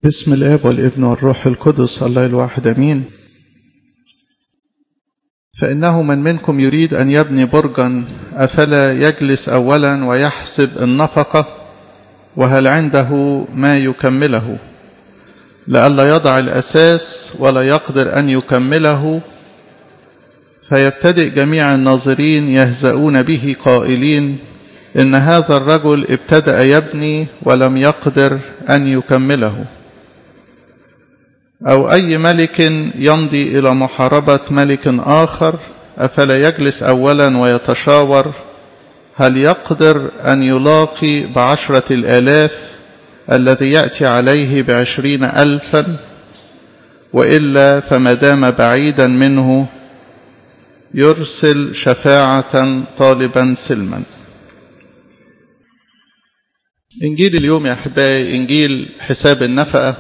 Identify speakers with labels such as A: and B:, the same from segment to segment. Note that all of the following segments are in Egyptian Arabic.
A: بسم الاب والابن والروح القدس الله الواحد امين فانه من منكم يريد ان يبني برجا افلا يجلس اولا ويحسب النفقه وهل عنده ما يكمله لئلا يضع الاساس ولا يقدر ان يكمله فيبتدئ جميع الناظرين يهزؤون به قائلين ان هذا الرجل ابتدا يبني ولم يقدر ان يكمله أو أي ملك يمضي إلى محاربة ملك آخر أفلا يجلس أولا ويتشاور هل يقدر أن يلاقي بعشرة الآلاف الذي يأتي عليه بعشرين ألفا وإلا فما دام بعيدا منه يرسل شفاعة طالبا سلما إنجيل اليوم يا أحبائي إنجيل حساب النفقة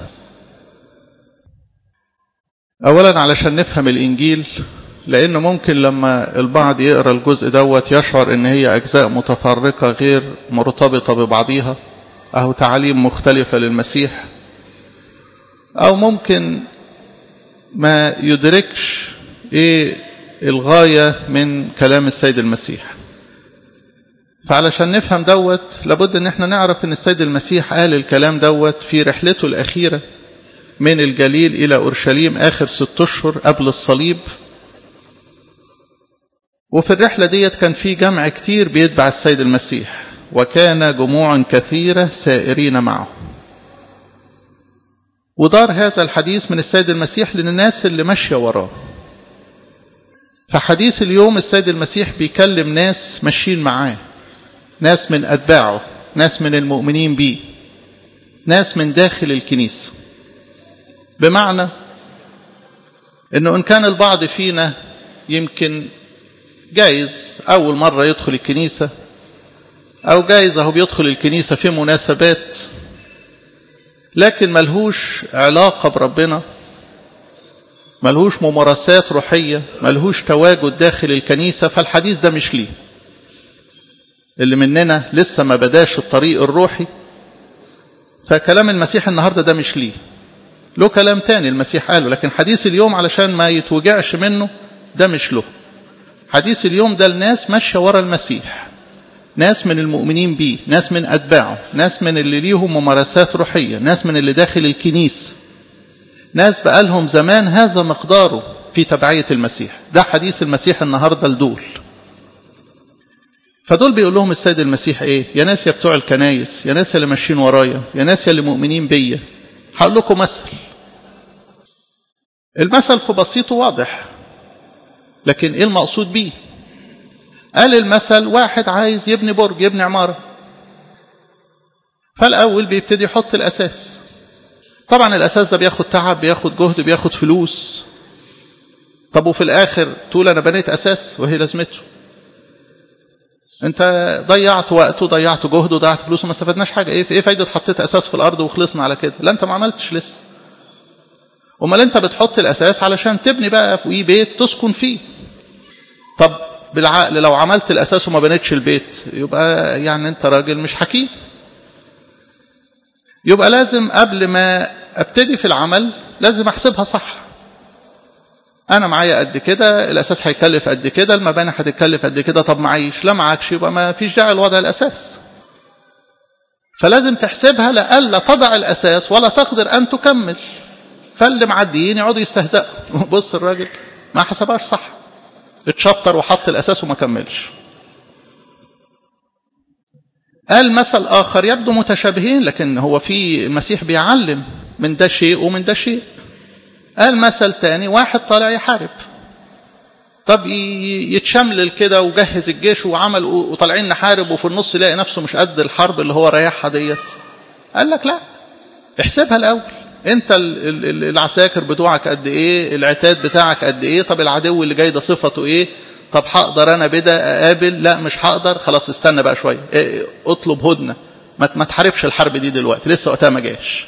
A: أولا علشان نفهم الإنجيل لأنه ممكن لما البعض يقرأ الجزء دوت يشعر إن هي أجزاء متفرقة غير مرتبطة ببعضيها أو تعاليم مختلفة للمسيح أو ممكن ما يدركش إيه الغاية من كلام السيد المسيح فعلشان نفهم دوت لابد ان احنا نعرف ان السيد المسيح قال الكلام دوت في رحلته الأخيرة من الجليل إلى أورشليم آخر ست أشهر قبل الصليب وفي الرحلة ديت كان في جمع كتير بيتبع السيد المسيح وكان جموع كثيرة سائرين معه ودار هذا الحديث من السيد المسيح للناس اللي ماشية وراه فحديث اليوم السيد المسيح بيكلم ناس ماشيين معاه ناس من أتباعه ناس من المؤمنين بيه ناس من داخل الكنيسه بمعنى انه ان كان البعض فينا يمكن جايز اول مرة يدخل الكنيسة او جايز اهو بيدخل الكنيسة في مناسبات لكن ملهوش علاقة بربنا ملهوش ممارسات روحية ملهوش تواجد داخل الكنيسة فالحديث ده مش ليه اللي مننا لسه ما بداش الطريق الروحي فكلام المسيح النهاردة ده مش ليه له كلام تاني المسيح قاله لكن حديث اليوم علشان ما يتوجعش منه ده مش له حديث اليوم ده الناس ماشية ورا المسيح ناس من المؤمنين بيه ناس من أتباعه ناس من اللي ليهم ممارسات روحية ناس من اللي داخل الكنيس ناس بقالهم زمان هذا مقداره في تبعية المسيح ده حديث المسيح النهاردة لدول فدول بيقول لهم السيد المسيح ايه يا ناس يا بتوع الكنايس يا ناس اللي ماشيين ورايا يا ناس اللي مؤمنين بيا هقول لكم مثل المثل في بسيطه واضح لكن ايه المقصود بيه قال المثل واحد عايز يبني برج يبني عمارة فالأول بيبتدي يحط الأساس طبعا الأساس ده بياخد تعب بياخد جهد بياخد فلوس طب وفي الآخر تقول أنا بنيت أساس وهي لازمته انت ضيعت وقت وضيعت جهد وضيعت فلوس وما استفدناش حاجه ايه ايه فايده حطيت اساس في الارض وخلصنا على كده لا انت ما عملتش لسه امال انت بتحط الاساس علشان تبني بقى فوقيه بيت تسكن فيه طب بالعقل لو عملت الاساس وما بنيتش البيت يبقى يعني انت راجل مش حكيم يبقى لازم قبل ما ابتدي في العمل لازم احسبها صح انا معايا قد كده الاساس هيكلف قد كده المباني هتتكلف قد كده طب معيش لا معكش يبقى ما فيش داعي لوضع الاساس فلازم تحسبها لألا تضع الاساس ولا تقدر ان تكمل فاللي معديين يقعدوا يستهزئوا بص الراجل ما حسبهاش صح اتشطر وحط الاساس وما كملش قال مثل اخر يبدو متشابهين لكن هو في المسيح بيعلم من ده شيء ومن ده شيء قال مثل تاني واحد طالع يحارب طب يتشملل كده وجهز الجيش وعمل وطالعين نحارب وفي النص يلاقي نفسه مش قد الحرب اللي هو رايحها ديت قال لك لا احسبها الاول انت العساكر بتوعك قد ايه العتاد بتاعك قد ايه طب العدو اللي جاي ده صفته ايه طب هقدر انا بدا اقابل لا مش هقدر خلاص استنى بقى شويه ايه اطلب هدنه ما تحاربش الحرب دي دلوقتي لسه وقتها ما جاش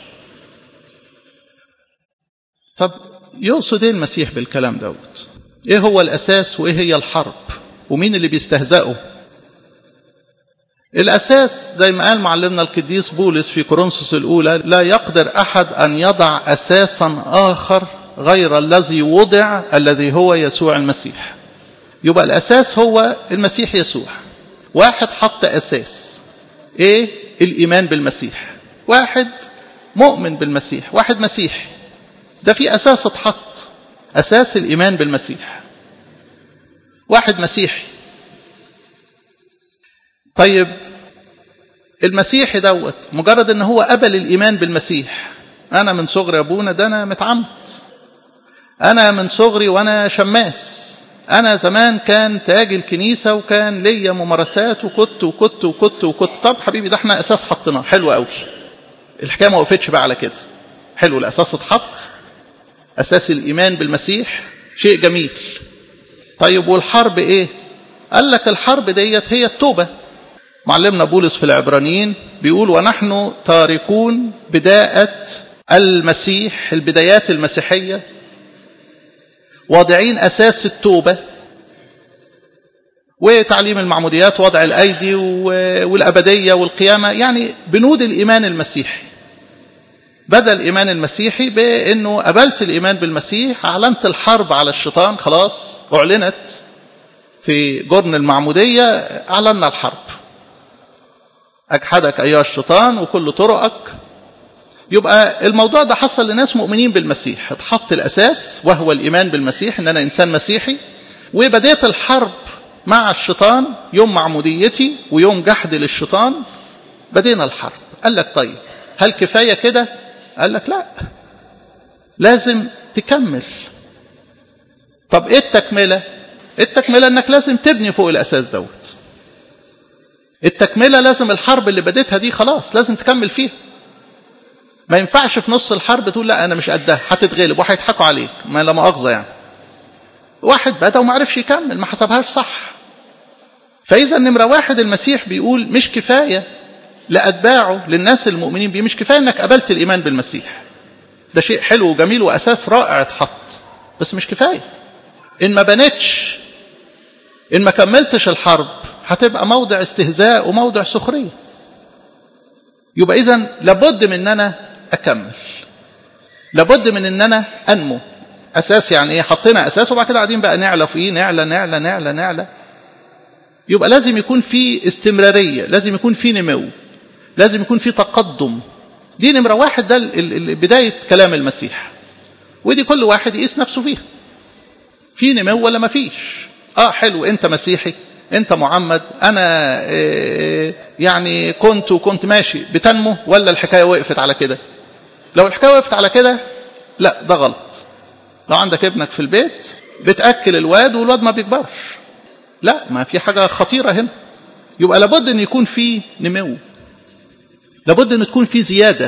A: طب يقصد ايه المسيح بالكلام دوت ايه هو الاساس وايه هي الحرب ومين اللي بيستهزئوا الأساس زي ما قال معلمنا القديس بولس في كورنثوس الأولى لا يقدر أحد أن يضع أساسا آخر غير الذي وضع الذي هو يسوع المسيح يبقى الأساس هو المسيح يسوع واحد حط أساس إيه الإيمان بالمسيح واحد مؤمن بالمسيح واحد مسيحي ده في أساس اتحط أساس الإيمان بالمسيح واحد مسيحي طيب المسيحي دوت مجرد ان هو قبل الايمان بالمسيح انا من صغري ابونا ده انا متعمد انا من صغري وانا شماس انا زمان كان تاج الكنيسه وكان ليا ممارسات وكنت وكنت وكنت وكنت طب حبيبي ده احنا اساس حطيناه حلو قوي الحكايه ما وقفتش بقى على كده حلو الاساس اتحط اساس الايمان بالمسيح شيء جميل طيب والحرب ايه قال لك الحرب ديت هي التوبه معلمنا بولس في العبرانيين بيقول ونحن تاركون بداءة المسيح البدايات المسيحية واضعين أساس التوبة وتعليم المعموديات وضع الأيدي والأبدية والقيامة يعني بنود الإيمان المسيحي بدأ الإيمان المسيحي بأنه قبلت الإيمان بالمسيح أعلنت الحرب على الشيطان خلاص أعلنت في جرن المعمودية أعلنا الحرب أجحدك أيها الشيطان وكل طرقك يبقى الموضوع ده حصل لناس مؤمنين بالمسيح اتحط الأساس وهو الإيمان بالمسيح إن أنا إنسان مسيحي وبديت الحرب مع الشيطان يوم معموديتي ويوم جحد للشيطان بدينا الحرب قال لك طيب هل كفاية كده قال لك لا لازم تكمل طب ايه التكملة التكملة انك لازم تبني فوق الاساس دوت التكملة لازم الحرب اللي بديتها دي خلاص لازم تكمل فيها ما ينفعش في نص الحرب تقول لا انا مش قدها هتتغلب وهيضحكوا عليك ما لا مؤاخذه يعني واحد بدا وما عرفش يكمل ما حسبهاش صح فاذا نمره واحد المسيح بيقول مش كفايه لاتباعه للناس المؤمنين بيه مش كفايه انك قبلت الايمان بالمسيح ده شيء حلو وجميل واساس رائع اتحط بس مش كفايه ان ما بنتش ان ما كملتش الحرب هتبقى موضع استهزاء وموضع سخريه يبقى اذا لابد من ان انا اكمل لابد من ان انا انمو اساس يعني ايه حطينا اساس وبعد كده قاعدين بقى نعلى فيه نعلى نعلى نعلى نعلى يبقى لازم يكون في استمراريه لازم يكون في نمو لازم يكون في تقدم دي نمره واحد ده بدايه كلام المسيح ودي كل واحد يقيس نفسه فيها في نمو ولا ما فيش اه حلو انت مسيحي انت معمد انا يعني كنت وكنت ماشي بتنمو ولا الحكايه وقفت على كده لو الحكايه وقفت على كده لا ده غلط لو عندك ابنك في البيت بتاكل الواد والواد ما بيكبرش لا ما في حاجه خطيره هنا يبقى لابد ان يكون في نمو لابد ان تكون في زياده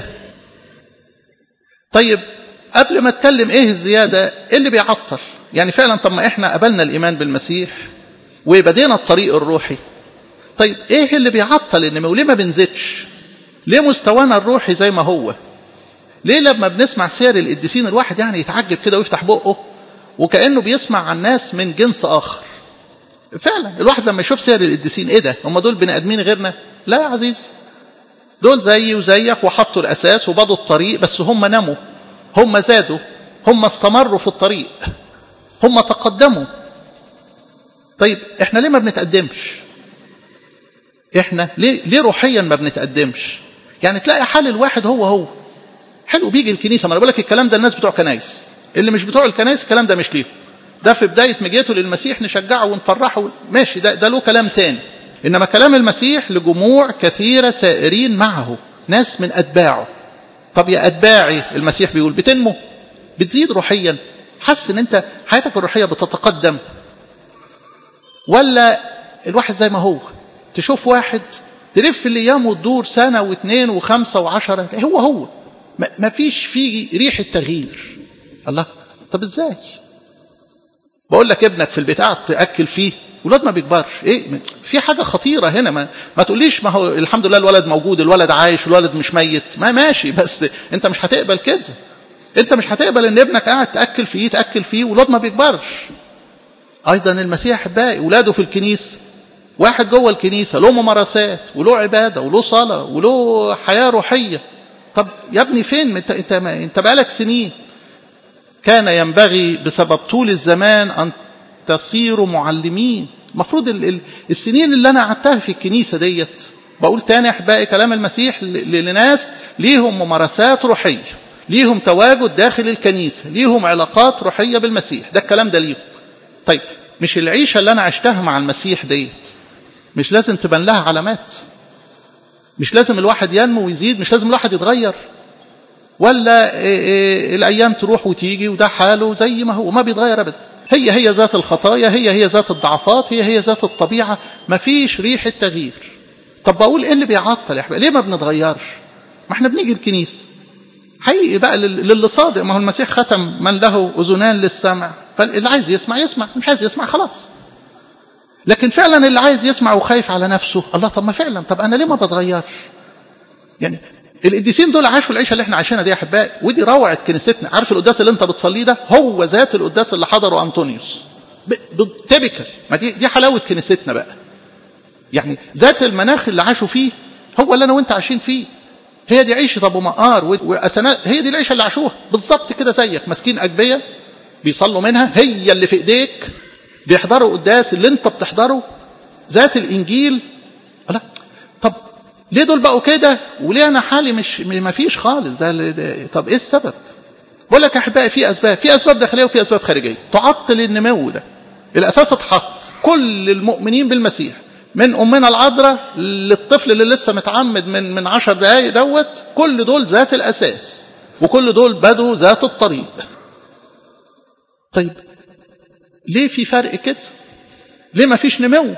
A: طيب قبل ما اتكلم ايه الزياده ايه اللي بيعطل يعني فعلا طب ما احنا قبلنا الايمان بالمسيح وبدينا الطريق الروحي طيب ايه اللي بيعطل النمو ليه ما بنزيدش ليه مستوانا الروحي زي ما هو ليه لما بنسمع سير القديسين الواحد يعني يتعجب كده ويفتح بقه وكانه بيسمع عن ناس من جنس اخر فعلا الواحد لما يشوف سير القديسين ايه ده هم دول بني ادمين غيرنا لا يا عزيزي دول زيي وزيك وحطوا الاساس وبدوا الطريق بس هم نموا هم زادوا هم استمروا في الطريق هم تقدموا طيب احنا ليه ما بنتقدمش احنا ليه, ليه روحيا ما بنتقدمش يعني تلاقي حال الواحد هو هو حلو بيجي الكنيسه ما انا بقول لك الكلام ده الناس بتوع كنايس اللي مش بتوع الكنايس الكلام ده مش ليهم ده في بدايه مجيته للمسيح نشجعه ونفرحه ماشي ده ده له كلام تاني انما كلام المسيح لجموع كثيره سائرين معه ناس من اتباعه طب يا اتباعي المسيح بيقول بتنمو بتزيد روحيا حس ان انت حياتك الروحيه بتتقدم ولا الواحد زي ما هو تشوف واحد تلف الايام وتدور سنه واثنين وخمسه وعشره هو هو ما فيش فيه ريحه تغيير الله طب ازاي بقول لك ابنك في البيت قاعد تاكل فيه ولاد ما بيكبرش ايه في حاجه خطيره هنا ما, ما تقوليش ما هو الحمد لله الولد موجود الولد عايش الولد مش ميت ما ماشي بس انت مش هتقبل كده انت مش هتقبل ان ابنك قاعد تاكل فيه تاكل فيه ولاد ما بيكبرش ايضا المسيح احبائي اولاده في الكنيسه واحد جوه الكنيسة له ممارسات وله عبادة وله صلاة وله حياة روحية طب يا ابني فين انت انت انت بقالك سنين كان ينبغي بسبب طول الزمان ان تصيروا معلمين المفروض السنين اللي انا قعدتها في الكنيسة ديت بقول تاني احبائي كلام المسيح لناس ليهم ممارسات روحية ليهم تواجد داخل الكنيسة ليهم علاقات روحية بالمسيح ده الكلام ده ليهم طيب مش العيشة اللي انا عشتها مع المسيح ديت مش لازم تبان لها علامات مش لازم الواحد ينمو ويزيد مش لازم الواحد يتغير ولا إيه إيه الايام تروح وتيجي وده حاله زي ما هو ما بيتغير ابدا هي هي ذات الخطايا هي هي ذات الضعفات هي هي ذات الطبيعه ما فيش ريحه تغيير طب بقول ايه اللي بيعطل يا احباب ليه ما بنتغيرش ما احنا بنيجي الكنيسه حقيقي بقى للي صادق ما هو المسيح ختم من له اذنان للسمع فاللي عايز يسمع يسمع مش عايز يسمع خلاص لكن فعلا اللي عايز يسمع وخايف على نفسه الله طب ما فعلا طب انا ليه ما بتغيرش يعني القديسين دول عاشوا العيشه اللي احنا عايشينها دي يا احبائي ودي روعه كنيستنا عارف القداس اللي انت بتصليه ده هو ذات القداس اللي حضره انطونيوس تيبيكال ما دي دي حلاوه كنيستنا بقى يعني ذات المناخ اللي عاشوا فيه هو اللي انا وانت عايشين فيه هي دي عيشه ابو مقار واسنات هي دي العيشه اللي عاشوها بالظبط كده زيك ماسكين اجبيه بيصلوا منها هي اللي في ايديك بيحضروا قداس اللي انت بتحضره ذات الانجيل لا طب ليه دول بقوا كده وليه انا حالي مش ما فيش خالص ده, ده طب ايه السبب بقول لك يا احبائي في اسباب في اسباب داخليه وفي اسباب خارجيه تعطل النمو ده الاساس اتحط كل المؤمنين بالمسيح من امنا العذراء للطفل اللي لسه متعمد من من 10 دقائق دوت كل دول ذات الاساس وكل دول بدوا ذات الطريق طيب ليه في فرق كده ليه ما فيش نمو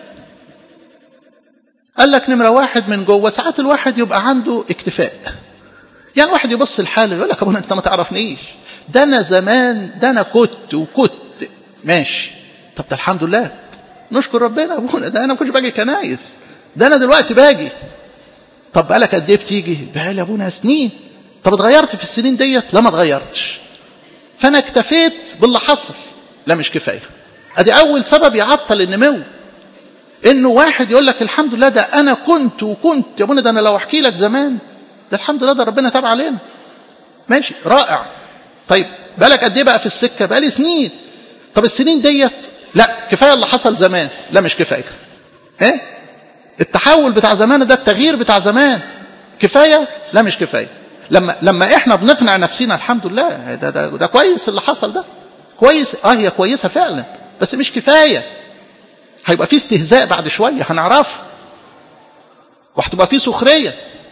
A: قال لك نمرة واحد من جوه ساعات الواحد يبقى عنده اكتفاء يعني واحد يبص لحاله يقول لك ابونا انت ما تعرفنيش ده انا زمان ده انا كنت وكنت ماشي طب ده الحمد لله نشكر ربنا ابونا ده انا ما كنتش باجي كنايس ده انا دلوقتي باجي طب بقالك قد ايه بتيجي بقالي ابونا سنين طب اتغيرت في السنين ديت لا ما اتغيرتش فانا اكتفيت باللي حصل لا مش كفايه ادي اول سبب يعطل النمو انه واحد يقول لك الحمد لله ده انا كنت وكنت يا ابونا ده انا لو احكي لك زمان ده الحمد لله ده ربنا تاب علينا ماشي رائع طيب بالك قد ايه بقى في السكه بقالي سنين طب السنين ديت لا كفايه اللي حصل زمان لا مش كفايه ايه التحول بتاع زمان ده التغيير بتاع زمان كفايه لا مش كفايه لما لما احنا بنقنع نفسنا الحمد لله ده ده, ده كويس اللي حصل ده كويس اه هي كويسه فعلا بس مش كفايه هيبقى في استهزاء بعد شويه هنعرفه وهتبقى في سخريه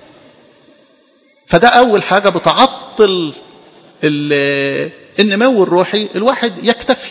A: فده اول حاجه بتعطل النمو الروحي الواحد يكتفي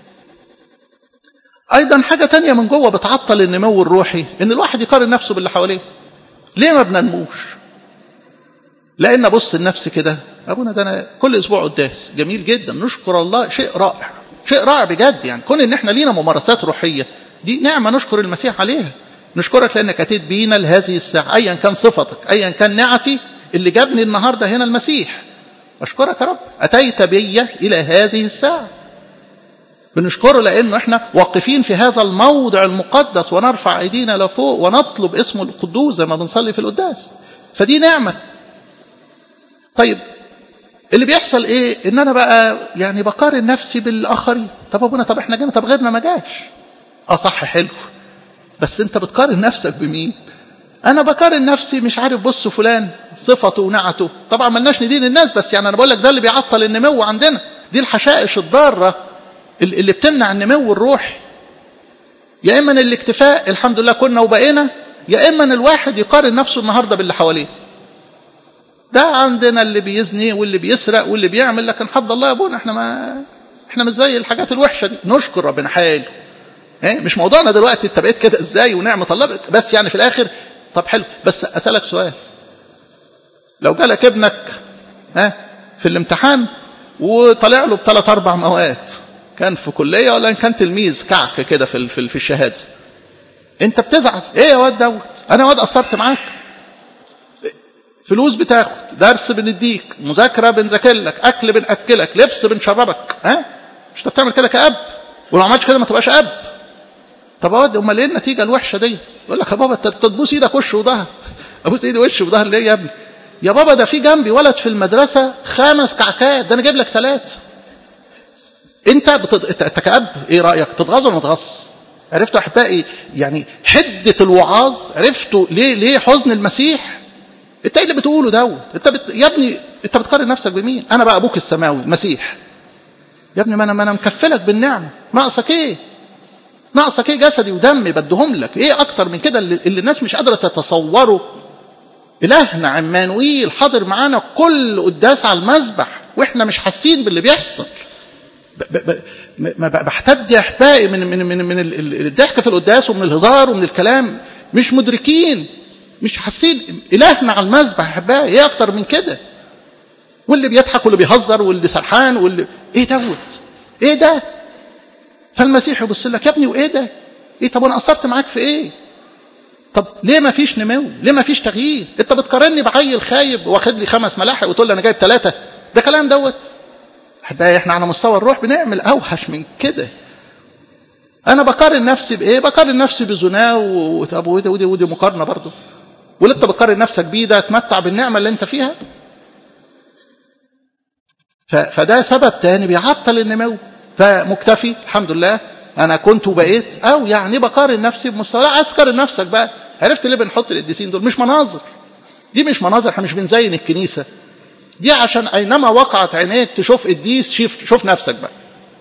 A: ايضا حاجه تانية من جوه بتعطل النمو الروحي ان الواحد يقارن نفسه باللي حواليه ليه ما بننموش لان بص النفس كده ابونا ده انا كل اسبوع قداس جميل جدا نشكر الله شيء رائع شيء رائع بجد يعني كون ان احنا لينا ممارسات روحيه دي نعمه نشكر المسيح عليها نشكرك لانك اتيت بينا لهذه الساعه ايا كان صفتك ايا كان نعتي اللي جابني النهارده هنا المسيح اشكرك يا رب اتيت بي الى هذه الساعه بنشكره لانه احنا واقفين في هذا الموضع المقدس ونرفع ايدينا لفوق ونطلب اسمه القدوس زي ما بنصلي في القداس فدي نعمه طيب اللي بيحصل ايه ان انا بقى يعني بقارن نفسي بالاخرين طب ابونا طب احنا جينا طب غيرنا ما جاش اه صح حلو بس انت بتقارن نفسك بمين انا بقارن نفسي مش عارف بص فلان صفته ونعته طبعا ملناش ندين الناس بس يعني انا بقول لك ده اللي بيعطل النمو عندنا دي الحشائش الضاره اللي بتمنع النمو الروحي يا اما الاكتفاء الحمد لله كنا وبقينا يا اما الواحد يقارن نفسه النهارده باللي حواليه ده عندنا اللي بيزني واللي بيسرق واللي بيعمل لكن حد الله يا ابونا احنا ما احنا مش زي الحاجات الوحشه دي نشكر ربنا حلو ايه مش موضوعنا دلوقتي انت بقيت كده ازاي ونعمه الله بس يعني في الاخر طب حلو بس اسالك سؤال لو جالك ابنك ها في الامتحان وطلع له بثلاث اربع مواد كان في كليه ولا كان تلميذ كعك كده في في الشهاده انت بتزعل ايه يا واد دوت انا واد قصرت معاك فلوس بتاخد درس بنديك مذاكرة بنذاكر لك أكل بنأكلك لبس بنشربك ها مش انت بتعمل كده كأب ولو ما عملتش كده ما تبقاش أب طب اود امال ايه النتيجه الوحشه دي يقول لك يا بابا انت تبوس ايدك وش وظهر ابوس ايدي وش وظهر ليه يا ابني يا بابا ده في جنبي ولد في المدرسه خمس كعكات ده انا جايب لك ثلاثه انت بتض... انت كاب ايه رايك تتغاظ ولا ما تتغاظ عرفتوا احبائي يعني حده الوعاظ عرفتوا ليه ليه حزن المسيح انت ايه اللي بتقوله دوت انت بت... يا ابني انت بتقارن نفسك بمين انا بقى ابوك السماوي المسيح يا ابني ما انا ما انا مكفلك بالنعمه ناقصك ايه ناقصك ايه جسدي ودمي بدهم لك ايه اكتر من كده اللي, اللي الناس مش قادره تتصوره الهنا عمانوئيل حاضر معانا كل قداس على المذبح واحنا مش حاسين باللي بيحصل ب ب ما بحتد يا احبائي من من من من الضحك في القداس ومن الهزار ومن الكلام مش مدركين مش حاسين الهنا على المذبح يا احبائي ايه اكتر من كده واللي بيضحك واللي بيهزر واللي سرحان واللي ايه دوت ايه ده فالمسيح يبص لك يا ابني وايه ده ايه طب انا قصرت معاك في ايه طب ليه ما فيش نمو ليه ما فيش تغيير انت بتقارني بعيل خايب واخد لي خمس ملاحق وتقول لي انا جايب ثلاثه ده كلام دوت احبائي احنا على مستوى الروح بنعمل اوحش من كده انا بقارن نفسي بايه بقارن نفسي بزنا وطب ودي ودي ودي مقارنه برضه واللي انت بتقارن نفسك بيه ده تمتع بالنعمه اللي انت فيها فده سبب تاني بيعطل النمو فمكتفي الحمد لله انا كنت وبقيت او يعني بقارن نفسي بمستوى لا اسكر نفسك بقى عرفت ليه بنحط القديسين دول مش مناظر دي مش مناظر احنا مش بنزين الكنيسه دي عشان اينما وقعت عينيك تشوف قديس شوف شوف نفسك بقى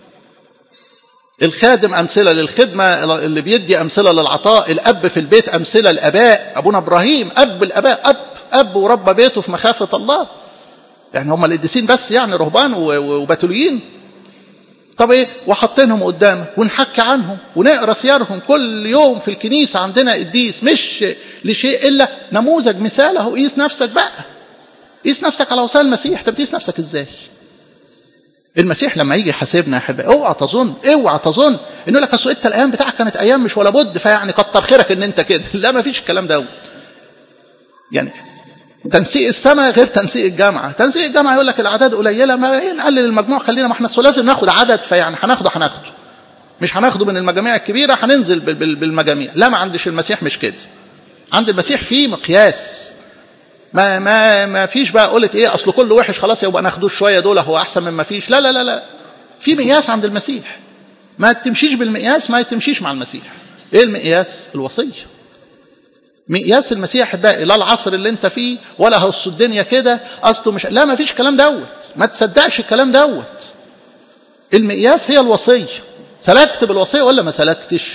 A: الخادم امثله للخدمه اللي بيدي امثله للعطاء الاب في البيت امثله الاباء ابونا ابراهيم اب الاباء اب اب وربى بيته في مخافه الله يعني هم القديسين بس يعني رهبان وبتوليين طب ايه وحاطينهم قدامك ونحكي عنهم ونقرا سيرهم كل يوم في الكنيسه عندنا قديس مش لشيء الا نموذج مثال اهو قيس نفسك بقى قيس نفسك على وصايا المسيح طب تقيس نفسك ازاي المسيح لما يجي يحاسبنا يا احبائي اوعى تظن اوعى تظن انه لك اصل انت الايام بتاعك كانت ايام مش ولا بد فيعني كتر خيرك ان انت كده لا ما فيش الكلام ده يعني تنسيق السماء غير تنسيق الجامعة تنسيق الجامعة يقول لك الأعداد قليلة ما إيه نقلل المجموع خلينا ما احنا لازم ناخد عدد فيعني هناخده هناخده مش هناخده من المجاميع الكبيرة هننزل بالمجاميع لا ما عندش المسيح مش كده عند المسيح في مقياس ما ما ما فيش بقى قلت ايه اصل كله وحش خلاص يبقى ناخدوه شويه دول هو احسن من ما فيش لا لا لا لا في مقياس عند المسيح ما تمشيش بالمقياس ما تمشيش مع المسيح ايه المقياس الوصيه مقياس المسيح احبائي لا العصر اللي انت فيه ولا هص الدنيا كده اصله مش لا ما فيش كلام دوت ما تصدقش الكلام دوت المقياس هي الوصيه سلكت بالوصيه ولا ما سلكتش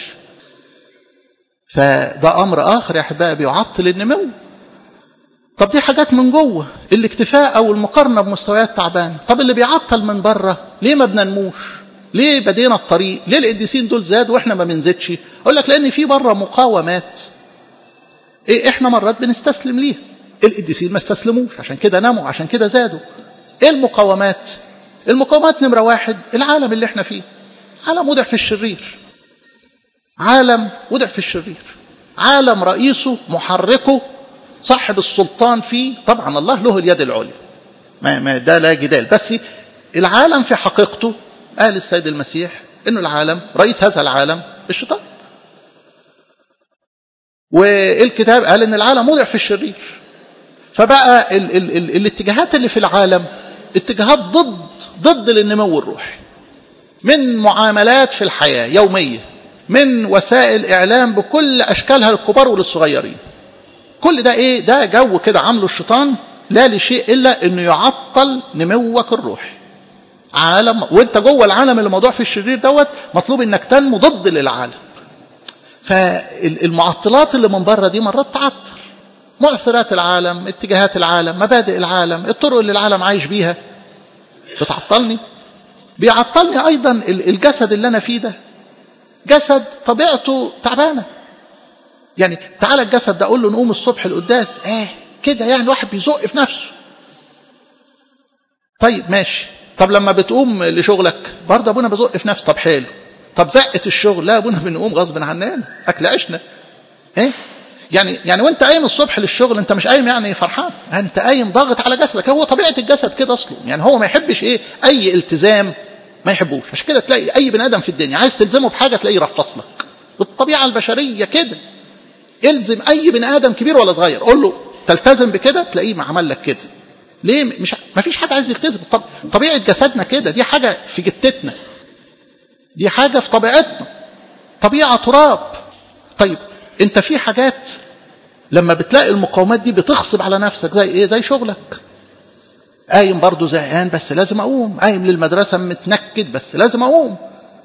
A: فده امر اخر يا احبائي بيعطل النمو طب دي حاجات من جوه الاكتفاء او المقارنه بمستويات تعبانه طب اللي بيعطل من بره ليه ما بننموش ليه بدينا الطريق ليه القديسين دول زادوا واحنا ما بنزيدش اقول لك لان في بره مقاومات إيه احنا مرات بنستسلم ليها القديسين ما استسلموش عشان كده ناموا عشان كده زادوا ايه المقاومات المقاومات نمرة واحد العالم اللي احنا فيه عالم وضع في الشرير عالم وضع في الشرير عالم رئيسه محركه صاحب السلطان فيه طبعا الله له اليد العليا ما, ما ده لا جدال بس العالم في حقيقته قال السيد المسيح انه العالم رئيس هذا العالم الشيطان والكتاب قال ان العالم وضع في الشرير فبقى ال ال ال الاتجاهات اللي في العالم اتجاهات ضد ضد النمو الروحي من معاملات في الحياة يومية من وسائل إعلام بكل أشكالها للكبار وللصغيرين كل ده إيه ده جو كده عامله الشيطان لا لشيء إلا أنه يعطل نموك الروحي عالم وانت جوه العالم اللي موضوع في الشرير دوت مطلوب انك تنمو ضد للعالم فالمعطلات اللي من بره دي مرات تعطل مؤثرات العالم اتجاهات العالم مبادئ العالم الطرق اللي العالم عايش بيها بتعطلني بيعطلني ايضا الجسد اللي انا فيه ده جسد طبيعته تعبانه يعني تعالى الجسد ده اقول له نقوم الصبح القداس اه كده يعني الواحد بيزق في نفسه طيب ماشي طب لما بتقوم لشغلك برضه ابونا بزق في نفسي طب حلو طب زقه الشغل لا ابونا بنقوم غصب عننا اكل عشنا ايه يعني يعني وانت قايم الصبح للشغل انت مش قايم يعني فرحان انت قايم ضاغط على جسدك هو طبيعه الجسد كده اصله يعني هو ما يحبش ايه اي التزام ما يحبوش عشان كده تلاقي اي بني ادم في الدنيا عايز تلزمه بحاجه تلاقيه يرفص لك الطبيعة البشرية كده الزم أي بني آدم كبير ولا صغير قول له تلتزم بكده تلاقيه ما عمل لك كده ليه مش ما فيش حد عايز يلتزم طب طبيعة جسدنا كده دي حاجة في جتتنا دي حاجة في طبيعتنا طبيعة تراب طيب انت في حاجات لما بتلاقي المقاومات دي بتغصب على نفسك زي ايه زي شغلك قايم برضه زهقان بس لازم اقوم قايم للمدرسة متنكد بس لازم اقوم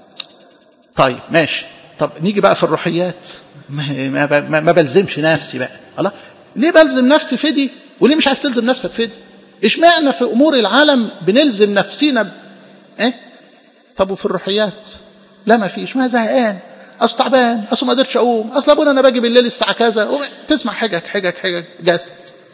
A: طيب ماشي طب نيجي بقى في الروحيات ما, ما, ما, ما بلزمش نفسي بقى الله ليه بلزم نفسي في دي وليه مش عايز تلزم نفسك في دي اشمعنى في امور العالم بنلزم نفسنا ب... ايه طب وفي الروحيات لا ما فيش ما زهقان اصل تعبان اصل ما قدرتش اقوم اصل ابونا انا باجي بالليل الساعه كذا تسمع حجج حجج حجج جسد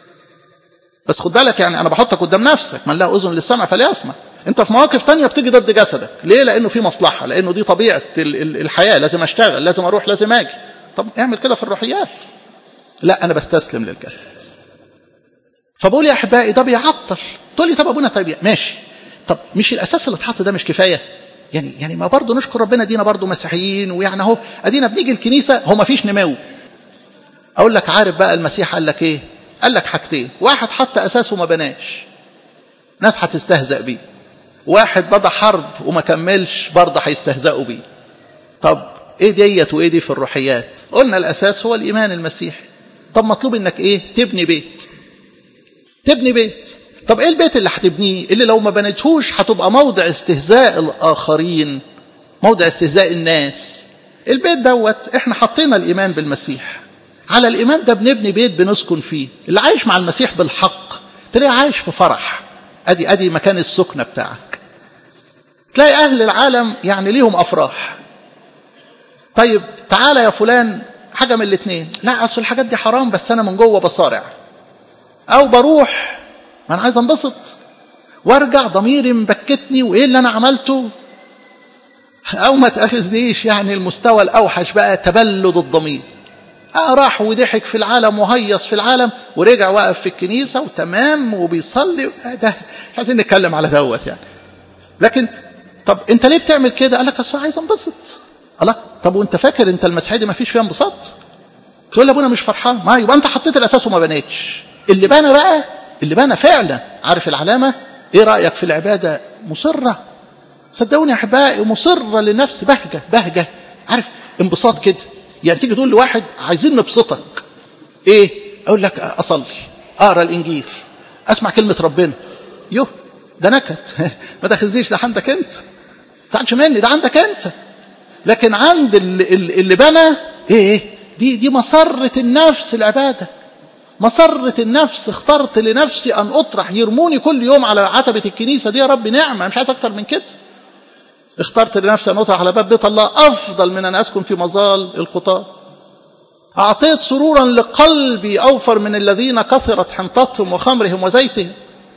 A: بس خد بالك يعني انا بحطك قدام نفسك من له اذن للسمع فليسمع انت في مواقف تانية بتيجي ضد جسدك ليه لانه في مصلحه لانه دي طبيعه الحياه لازم اشتغل لازم اروح لازم اجي طب اعمل كده في الروحيات لا انا بستسلم للجسد فبقول يا احبائي ده بيعطل تقول لي طب ابونا طيب ماشي طب مش الاساس اللي اتحط ده مش كفايه يعني يعني ما برضه نشكر ربنا دينا برضه مسيحيين ويعني اهو ادينا بنيجي الكنيسه هو ما فيش نمو اقول لك عارف بقى المسيح قال لك ايه قال لك حاجتين واحد حط اساسه وما بناش ناس هتستهزأ بيه واحد بدا حرب وما كملش برضه هيستهزئوا بيه طب ايه ديت وايه دي في الروحيات قلنا الاساس هو الايمان المسيحي طب مطلوب انك ايه تبني بيت تبني بيت طب ايه البيت اللي هتبنيه اللي لو ما بنيتهوش هتبقى موضع استهزاء الاخرين موضع استهزاء الناس البيت دوت احنا حطينا الايمان بالمسيح على الايمان ده بنبني بيت بنسكن فيه اللي عايش مع المسيح بالحق تلاقيه عايش في فرح ادي ادي مكان السكنه بتاعك تلاقي اهل العالم يعني ليهم افراح طيب تعالى يا فلان حاجه من الاثنين لا اصل الحاجات دي حرام بس انا من جوه بصارع او بروح ما انا عايز انبسط وارجع ضميري مبكتني وايه اللي انا عملته او ما تاخذنيش يعني المستوى الاوحش بقى تبلد الضمير آه راح وضحك في العالم وهيص في العالم ورجع وقف في الكنيسة وتمام وبيصلي ده مش عايزين نتكلم على دوت يعني لكن طب انت ليه بتعمل كده قال لك اصل عايز انبسط الله طب وانت فاكر انت المسيحيه دي ما فيش فيها انبساط تقول لابونا مش فرحان ما يبقى انت حطيت الاساس وما بنيتش اللي بنى بقى اللي بنى فعلا عارف العلامه ايه رايك في العباده مصره صدقوني يا احبائي مصره لنفس بهجه بهجه عارف انبساط كده يعني تيجي تقول لواحد عايزين نبسطك ايه اقول لك اصلي اقرا الانجيل اسمع كلمه ربنا يوه ده نكد ما تاخذنيش ده عندك انت تزعلش مني ده عندك انت لكن عند اللي, اللي بنى ايه دي دي مسرة النفس العبادة مسرة النفس اخترت لنفسي ان اطرح يرموني كل يوم على عتبة الكنيسة دي يا رب نعمة مش عايز اكتر من كده اخترت لنفسي ان اطرح على باب بيت الله افضل من ان اسكن في مظال الخطاه اعطيت سرورا لقلبي اوفر من الذين كثرت حنطتهم وخمرهم وزيتهم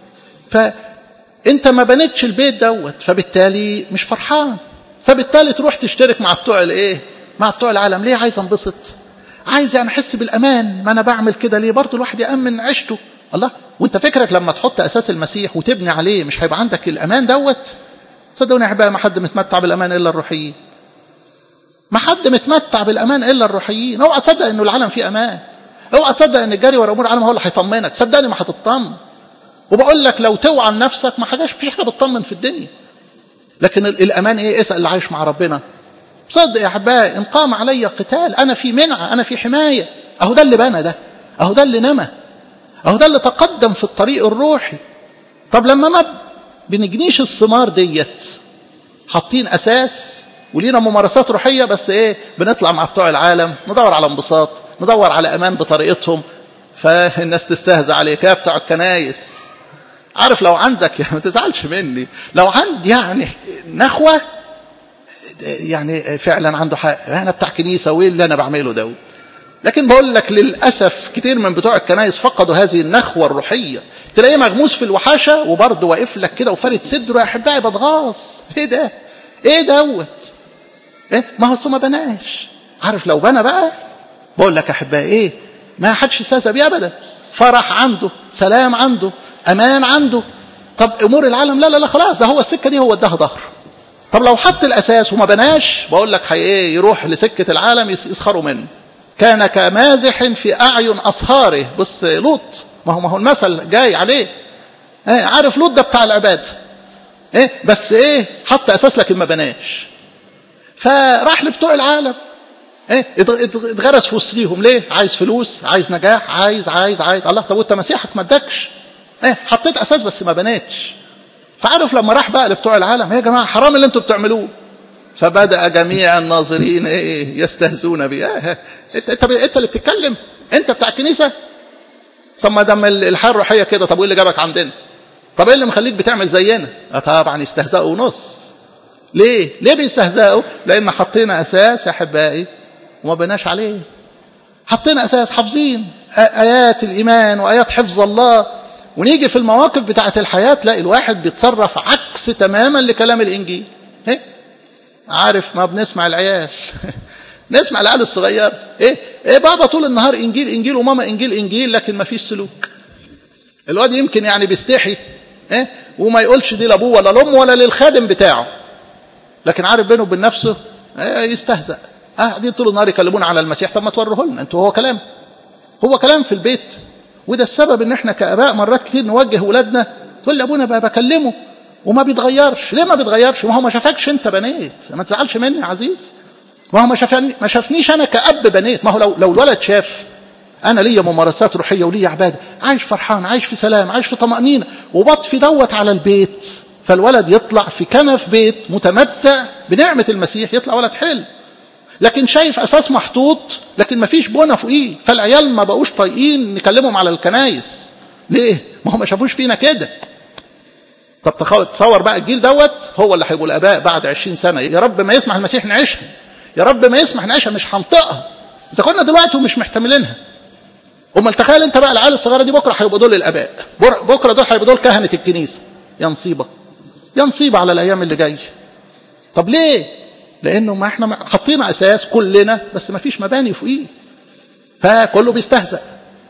A: فانت ما بنيتش البيت دوت فبالتالي مش فرحان فبالتالي تروح تشترك مع بتوع الايه مع بتوع العالم ليه عايز انبسط عايز يعني احس بالامان ما انا بعمل كده ليه برضه الواحد يامن عيشته الله وانت فكرك لما تحط اساس المسيح وتبني عليه مش هيبقى عندك الامان دوت صدقوني يا احبائي ما حد متمتع بالامان الا الروحيين ما حد متمتع بالامان الا الروحيين اوعى تصدق انه العالم فيه امان اوعى تصدق ان الجري ورا امور العالم هو اللي هيطمنك صدقني ما هتطمن وبقول لك لو توعى نفسك ما حاجاش فيش حاجه بتطمن في الدنيا لكن الامان ايه اسال اللي عايش مع ربنا صدق يا احبائي ان قام علي قتال انا في منعه انا في حمايه اهو ده اللي بنى ده اهو ده اللي نمى اهو ده اللي تقدم في الطريق الروحي طب لما ما بنجنيش الثمار ديت حاطين اساس ولينا ممارسات روحيه بس ايه بنطلع مع بتوع العالم ندور على انبساط ندور على امان بطريقتهم فالناس تستهزأ عليك يا بتوع الكنايس عارف لو عندك يعني ما تزعلش مني لو عندي يعني نخوه يعني فعلا عنده حق انا بتاع كنيسه وايه اللي انا بعمله ده لكن بقول لك للاسف كتير من بتوع الكنايس فقدوا هذه النخوه الروحيه تلاقيه مغموس في الوحاشه وبرضه واقف لك كده وفارد صدره يا احبائي بتغاظ ايه ده ايه دوت إيه؟ ما هو ما بناش عارف لو بنى بقى بقول لك احبائي ايه ما حدش استهزأ بيه ابدا فرح عنده سلام عنده امان عنده طب امور العالم لا لا لا خلاص ده هو السكه دي هو اداها ظهر طب لو حط الاساس وما بناش بقول لك ايه يروح لسكه العالم يسخروا منه كان كمازح في اعين اصهاره بص لوط ما هو ما هو المثل جاي عليه ايه عارف لوط ده بتاع العباده ايه بس ايه حط اساس لكن ما بناش فراح لبتوع العالم ايه اتغرس في وسطيهم ليه عايز فلوس عايز نجاح عايز عايز عايز الله طب وانت مسيحك ما ادكش ايه حطيت اساس بس ما بناتش فعارف لما راح بقى لبتوع العالم يا جماعه حرام اللي انتوا بتعملوه فبدا جميع الناظرين ايه يستهزون بيه إيه انت انت انت اللي بتتكلم انت بتاع الكنيسه طب ما دام الحياه الروحيه كده طب وايه اللي جابك عندنا طب ايه اللي مخليك بتعمل زينا طبعا يستهزئوا ونص ليه ليه بيستهزئوا لان حطينا اساس يا احبائي وما بناش عليه حطينا اساس حافظين ايات الايمان وايات حفظ الله ونيجي في المواقف بتاعه الحياه تلاقي الواحد بيتصرف عكس تماما لكلام الانجيل ايه عارف ما بنسمع العيال نسمع العيال الصغير ايه ايه بابا طول النهار انجيل انجيل وماما انجيل انجيل لكن ما فيش سلوك الواد يمكن يعني بيستحي ايه وما يقولش دي لابوه ولا لامه ولا للخادم بتاعه لكن عارف بينه وبين نفسه ايه يستهزأ قاعدين طول النهار يكلمونا على المسيح طب ما توروه لنا انتوا هو كلام هو كلام في البيت وده السبب ان احنا كاباء مرات كتير نوجه ولادنا تقول لي ابونا بقى بكلمه وما بيتغيرش ليه ما بيتغيرش ما هو ما شافكش انت بنيت ما تزعلش مني يا عزيز ما هو ما شافني ما شافنيش انا كاب بنيت ما هو لو لو الولد شاف انا ليا ممارسات روحيه وليا عباده عايش فرحان عايش في سلام عايش في طمانينه وبطفي دوت على البيت فالولد يطلع في كنف بيت متمتع بنعمه المسيح يطلع ولد حلو لكن شايف اساس محطوط لكن ما فيش بنى فوقيه فالعيال ما بقوش طايقين نكلمهم على الكنايس ليه ما هم ما شافوش فينا كده طب تصور بقى الجيل دوت هو اللي هيبقوا الاباء بعد 20 سنه يا رب ما يسمح المسيح نعيشها يا رب ما يسمح نعيشها مش هنطقها اذا كنا دلوقتي ومش محتملينها امال تخيل انت بقى العيال الصغيره دي بكره هيبقوا دول الاباء بكره دول هيبقوا دول كهنه الكنيسه يا نصيبه يا نصيبه على الايام اللي جايه طب ليه لانه ما احنا حاطين اساس كلنا بس ما فيش مباني فوقيه فكله بيستهزأ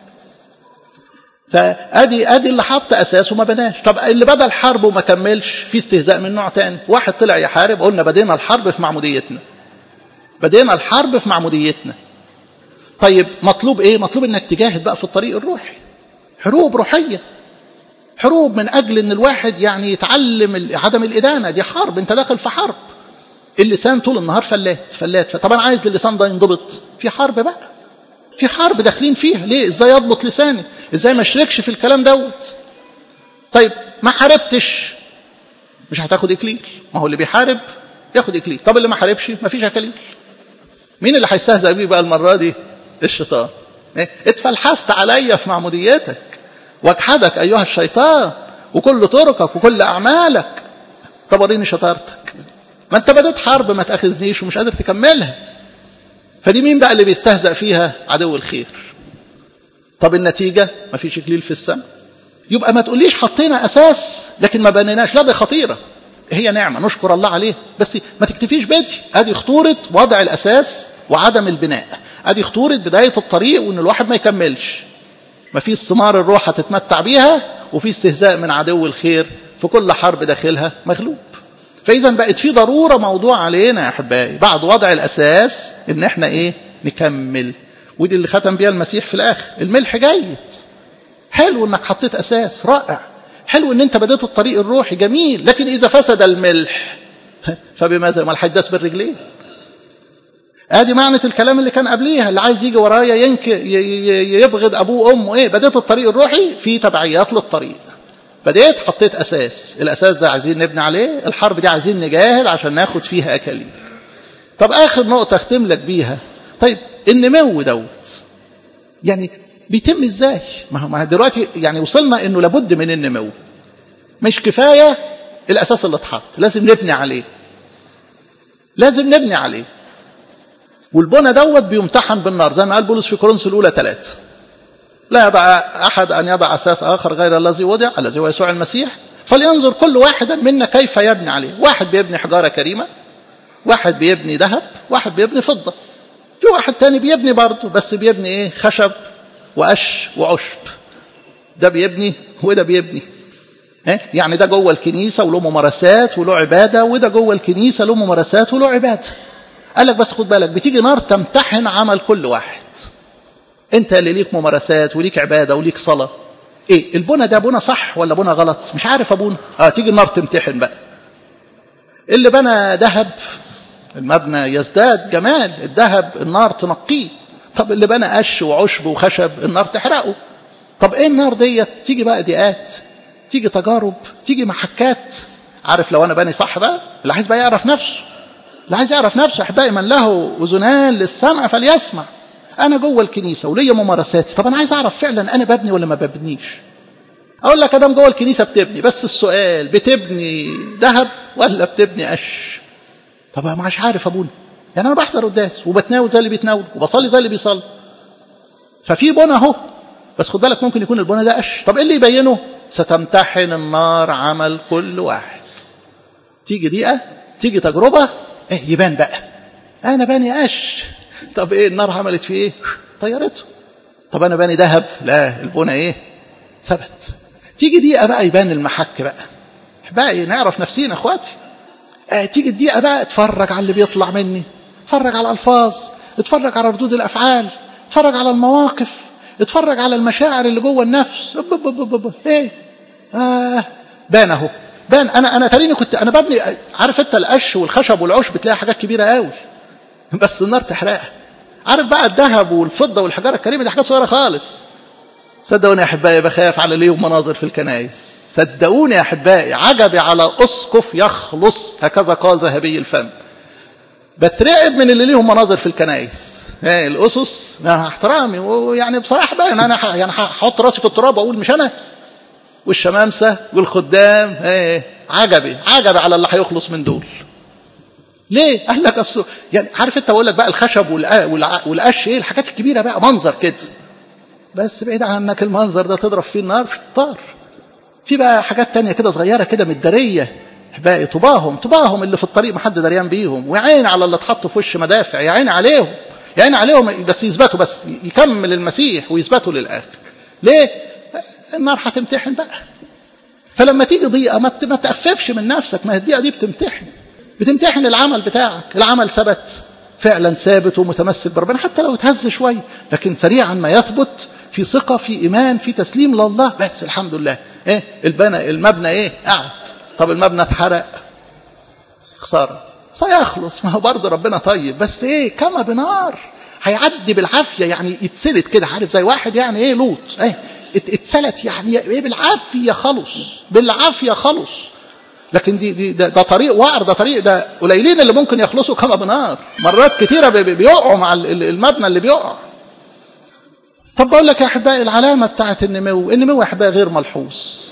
A: فادي ادي اللي حط اساس وما بناش طب اللي بدا الحرب وما كملش في استهزاء من نوع تاني واحد طلع يحارب قلنا بدينا الحرب في معموديتنا بدينا الحرب في معموديتنا طيب مطلوب ايه مطلوب انك تجاهد بقى في الطريق الروحي حروب روحيه حروب من اجل ان الواحد يعني يتعلم عدم الادانه دي حرب انت داخل في حرب اللسان طول النهار فلات فلات طب انا عايز اللسان ده ينضبط في حرب بقى في حرب داخلين فيها ليه ازاي اضبط لساني ازاي ما اشركش في الكلام دوت طيب ما حاربتش مش هتاخد اكليل ما هو اللي بيحارب ياخد اكليل طب اللي ما حاربش ما فيش اكليل مين اللي هيستهزأ بيه بقى المره دي الشيطان إيه؟ اتفلحست عليا في معموديتك واجحدك ايها الشيطان وكل طرقك وكل اعمالك طب وريني شطارتك ما انت بدأت حرب ما تاخذنيش ومش قادر تكملها فدي مين بقى اللي بيستهزأ فيها عدو الخير طب النتيجة ما فيش إكليل في السماء يبقى ما تقوليش حطينا أساس لكن ما بنيناش لا دي خطيرة هي نعمة نشكر الله عليه بس ما تكتفيش بدي ادي خطورة وضع الأساس وعدم البناء ادي خطورة بداية الطريق وان الواحد ما يكملش ما في ثمار الروح هتتمتع بيها وفي استهزاء من عدو الخير في كل حرب داخلها مغلوب فإذا بقت في ضرورة موضوع علينا يا أحبائي بعد وضع الأساس إن إحنا إيه نكمل ودي اللي ختم بيها المسيح في الآخر الملح جيد حلو إنك حطيت أساس رائع حلو إن أنت بديت الطريق الروحي جميل لكن إذا فسد الملح فبماذا ما الحداث بالرجلين ادي معنى الكلام اللي كان قبليها اللي عايز يجي ورايا ينك يبغض ابوه وامه ايه بديت الطريق الروحي في تبعيات للطريق بديت حطيت اساس الاساس ده عايزين نبني عليه الحرب دي عايزين نجاهد عشان ناخد فيها اكاليل طب اخر نقطه اختم لك بيها طيب النمو دوت يعني بيتم ازاي ما هو دلوقتي يعني وصلنا انه لابد من النمو مش كفايه الاساس اللي اتحط لازم نبني عليه لازم نبني عليه والبنى دوت بيمتحن بالنار زي ما قال بولس في كورنثوس الاولى ثلاثه لا يضع أحد أن يضع أساس آخر غير الذي وضع الذي هو يسوع المسيح فلينظر كل واحد منا كيف يبني عليه واحد بيبني حجارة كريمة واحد بيبني ذهب واحد بيبني فضة في واحد تاني بيبني برضه بس بيبني ايه خشب وقش وعشب ده بيبني وده بيبني يعني ده جوه الكنيسة وله ممارسات وله عبادة وده جوه الكنيسة له ممارسات وله عبادة قال لك بس خد بالك بتيجي نار تمتحن عمل كل واحد انت اللي ليك ممارسات وليك عبادة وليك صلاة ايه البنى ده بنى صح ولا بنى غلط مش عارف ابونا اه تيجي النار تمتحن بقى اللي بنى ذهب المبنى يزداد جمال الذهب النار تنقيه طب اللي بنى قش وعشب وخشب النار تحرقه طب ايه النار ديت تيجي بقى ضيقات تيجي تجارب تيجي محكات عارف لو انا باني صح بقى اللي عايز بقى يعرف نفسه اللي عايز يعرف نفسه احبائي من له اذنان للسمع فليسمع انا جوه الكنيسه وليا ممارساتي طب انا عايز اعرف فعلا انا ببني ولا ما ببنيش اقول لك ادام جوه الكنيسه بتبني بس السؤال بتبني ذهب ولا بتبني قش طب ما مش عارف ابونا يعني انا بحضر قداس وبتناول زي اللي بيتناول وبصلي زي اللي بيصلي ففي بنى اهو بس خد بالك ممكن يكون البنى ده قش طب ايه اللي يبينه ستمتحن النار عمل كل واحد تيجي دقيقه تيجي تجربه ايه يبان بقى انا باني قش طب ايه النار عملت فيه ايه طيرته طب انا باني ذهب لا البنى ايه ثبت تيجي دقيقه بقى يبان المحك بقى بقى نعرف نفسينا اخواتي اه تيجي الدقيقه بقى اتفرج على اللي بيطلع مني اتفرج على الالفاظ اتفرج على ردود الافعال اتفرج على المواقف اتفرج على المشاعر اللي جوه النفس بب بب بب ايه آه بان اهو بان انا انا تريني كنت انا ببني عارف انت القش والخشب والعشب بتلاقي حاجات كبيره قوي بس النار تحرقها عارف بقى الذهب والفضه والحجاره الكريمه دي حاجات صغيره خالص صدقوني يا احبائي بخاف على ليهم مناظر في الكنائس صدقوني يا احبائي عجبي على اسقف يخلص هكذا قال ذهبي الفم بترعب من اللي ليهم مناظر في الكنائس ايه الاسس مع احترامي ويعني بصراحه بقى انا يعني هحط راسي في التراب واقول مش انا والشمامسه والخدام ايه عجبي عجبي على اللي هيخلص من دول ليه؟ قال لك أصل يعني عارف انت بقول لك بقى الخشب والقش ايه الحاجات الكبيره بقى منظر كده بس بعيد عنك المنظر ده تضرب فيه النار في الطار في بقى حاجات تانية كده صغيره كده متداريه باقي طباهم طباهم اللي في الطريق ما حد دريان بيهم ويا عيني على اللي اتحطوا في وش مدافع يا عيني عليهم يا عيني عليهم بس يثبتوا بس يكمل المسيح ويثبتوا للاخر ليه؟ النار هتمتحن بقى فلما تيجي ضيقه ما تأففش من نفسك ما الضيقه دي بتمتحن بتمتحن العمل بتاعك العمل ثبت فعلا ثابت ومتمسك بربنا حتى لو اتهز شويه لكن سريعا ما يثبت في ثقه في ايمان في تسليم لله بس الحمد لله ايه البنى المبنى ايه قعد طب المبنى اتحرق خساره سيخلص ما هو برضه ربنا طيب بس ايه كما بنار هيعدي بالعافيه يعني يتسلت كده عارف زي واحد يعني ايه لوط ايه اتسلت يعني ايه بالعافيه خلص بالعافيه خلص لكن دي, دي ده, ده طريق وعر ده طريق ده قليلين اللي ممكن يخلصوا كما بنار مرات كتيرة بيقعوا مع المبنى اللي بيقع طب بقول لك يا احبائي العلامه بتاعت النمو النمو يا احبائي غير ملحوظ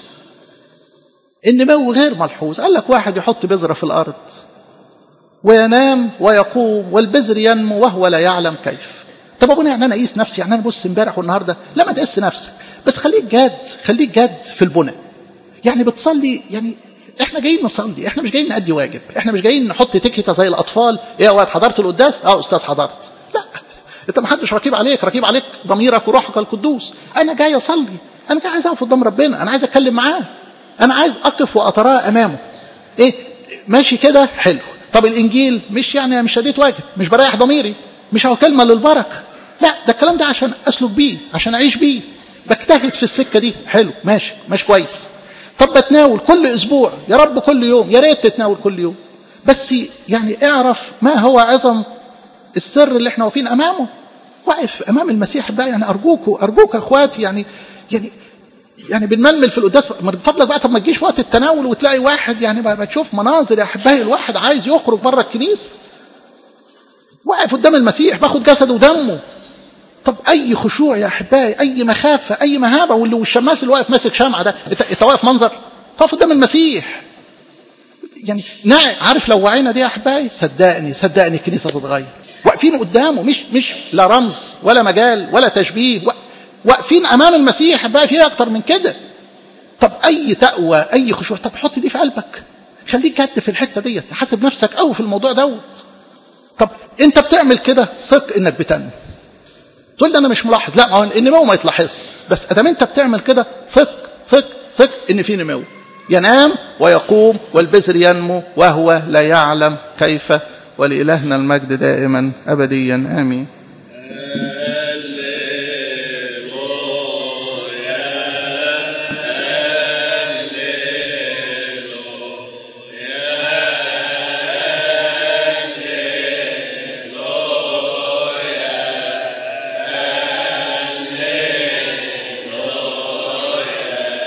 A: النمو غير ملحوظ قال لك واحد يحط بذره في الارض وينام ويقوم والبذر ينمو وهو لا يعلم كيف طب ابونا يعني انا اقيس نفسي يعني انا بص امبارح والنهارده لا ما تقيس نفسك بس خليك جاد خليك جاد في البنى يعني بتصلي يعني احنا جايين نصلي احنا مش جايين نأدي واجب احنا مش جايين نحط تكهته زي الاطفال ايه يا واد حضرت القداس اه استاذ حضرت لا انت ما حدش رقيب عليك رقيب عليك ضميرك وروحك القدوس انا جاي اصلي انا جاي عايز اقف قدام ربنا انا عايز اتكلم معاه انا عايز اقف واتراءى امامه ايه ماشي كده حلو طب الانجيل مش يعني مش اديت واجب مش بريح ضميري مش هو كلمه للبركه لا ده الكلام ده عشان اسلك بيه عشان اعيش بيه بجتهد في السكه دي حلو ماشي ماشي كويس طب بتناول كل اسبوع يا رب كل يوم يا ريت تتناول كل يوم بس يعني اعرف ما هو عظم السر اللي احنا واقفين امامه واقف امام المسيح بقى يعني ارجوكوا ارجوك يا اخواتي يعني يعني يعني بنململ في القداس من فضلك بقى طب ما تجيش وقت التناول وتلاقي واحد يعني بقى تشوف مناظر يا احبائي الواحد عايز يخرج بره الكنيسه واقف قدام المسيح باخد جسده ودمه طب اي خشوع يا احبائي اي مخافه اي مهابه واللي والشماس اللي واقف ماسك شمعه ده انت واقف منظر تقف قدام المسيح يعني نعم عارف لو وعينا دي يا احبائي صدقني صدقني الكنيسه تتغير واقفين قدامه مش مش لا رمز ولا مجال ولا تشبيه واقفين امام المسيح بقى في اكتر من كده طب اي تقوى اي خشوع طب حط دي في قلبك خليك جد في الحته ديت حاسب نفسك قوي في الموضوع دوت طب انت بتعمل كده ثق انك بتنمو تقول لي انا مش ملاحظ لا ما هو النمو ما يتلاحظ بس ادام انت بتعمل كده ثق ثق ثق ان في نمو ينام ويقوم والبذر ينمو وهو لا يعلم كيف ولإلهنا المجد دائما أبديا آمين